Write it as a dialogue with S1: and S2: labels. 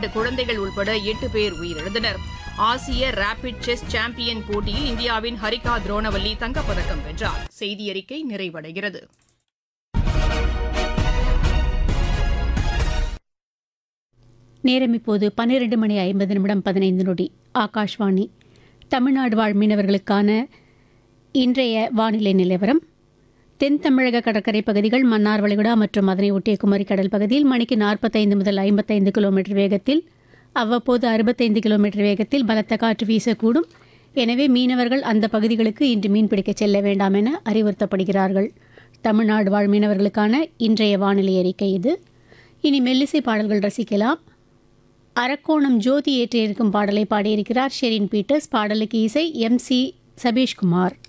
S1: இரண்டு குழந்தைகள் உட்பட எட்டு பேர் உயிரிழந்தனர் ஆசிய ரேபிட் செஸ் சாம்பியன் போட்டியில் இந்தியாவின் ஹரிகா துரோணவல்லி தங்கப்பதக்கம் வென்றார் செய்தி அறிக்கை நிறைவடைகிறது
S2: நேரம் இப்போது பன்னிரண்டு மணி ஐம்பது நிமிடம் பதினைந்து நொடி ஆகாஷ்வாணி தமிழ்நாடு வாழ் மீனவர்களுக்கான இன்றைய வானிலை நிலவரம் தென் தமிழக கடற்கரை பகுதிகள் மன்னார் வளைகுடா மற்றும் அதனை ஒட்டிய குமரி கடல் பகுதியில் மணிக்கு நாற்பத்தைந்து முதல் ஐம்பத்தைந்து கிலோமீட்டர் வேகத்தில் அவ்வப்போது அறுபத்தைந்து கிலோமீட்டர் வேகத்தில் பலத்த காற்று வீசக்கூடும் எனவே மீனவர்கள் அந்த பகுதிகளுக்கு இன்று மீன்பிடிக்க செல்ல வேண்டாம் என அறிவுறுத்தப்படுகிறார்கள் தமிழ்நாடு வாழ் மீனவர்களுக்கான இன்றைய வானிலை அறிக்கை இது இனி மெல்லிசை பாடல்கள் ரசிக்கலாம் அரக்கோணம் ஜோதி ஏற்றியிருக்கும் பாடலை பாடியிருக்கிறார் ஷெரின் பீட்டர்ஸ் பாடலுக்கு இசை எம் சி சபீஷ்குமார்